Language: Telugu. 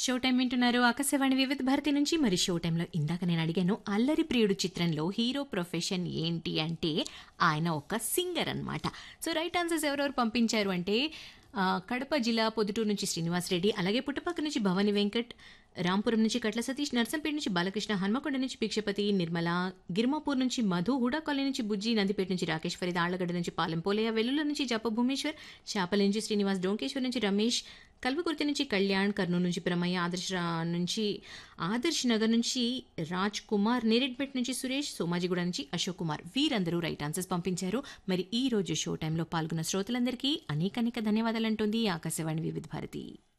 షో టైం వింటున్నారు ఆకాశవాణి వివిధ భారతి నుంచి మరి షో టైంలో ఇందాక నేను అడిగాను అల్లరి ప్రియుడు చిత్రంలో హీరో ప్రొఫెషన్ ఏంటి అంటే ఆయన ఒక సింగర్ అన్నమాట సో రైట్ ఆన్సర్స్ ఎవరెవరు పంపించారు అంటే ఆ, కడప జిల్లా పొద్దుటూరు నుంచి శ్రీనివాస్ రెడ్డి అలాగే పుట్టపక్క నుంచి భవాని వెంకట్ రాంపురం నుంచి కట్ల సతీష్ నర్సంపేట నుంచి బాలకృష్ణ హన్మకొండ నుంచి భిక్షపతి నిర్మల గిర్మాపూర్ నుంచి మధు హుడా కాలనీ నుంచి బుజ్జి నందిపేట నుంచి రాకేష్ ఫరీద్ ఆళ్లగడ్డ నుంచి పాలెం పోలయ్య వెల్లుల నుంచి జప్ప భూమేశ్వర్ చేపల నుంచి శ్రీనివాస్ డోంకేశ్వర్ నుంచి రమేష్ కల్వకుర్తి నుంచి కళ్యాణ్ కర్నూలు నుంచి ప్రమయ్య ఆదర్శ్ రా- నుంచి ఆదర్శ్ నగర్ నుంచి రాజ్ కుమార్ నేరెడ్మెట్ నుంచి సురేష్ సోమాజిగూడ నుంచి అశోక్ కుమార్ వీరందరూ రైట్ ఆన్సర్స్ పంపించారు మరి ఈ రోజు షో టైంలో పాల్గొన్న శ్రోతలందరికీ అనేక అనేక ధన్యవాదాలు అంటుంది ఆకాశవాణి వివిధ భారతి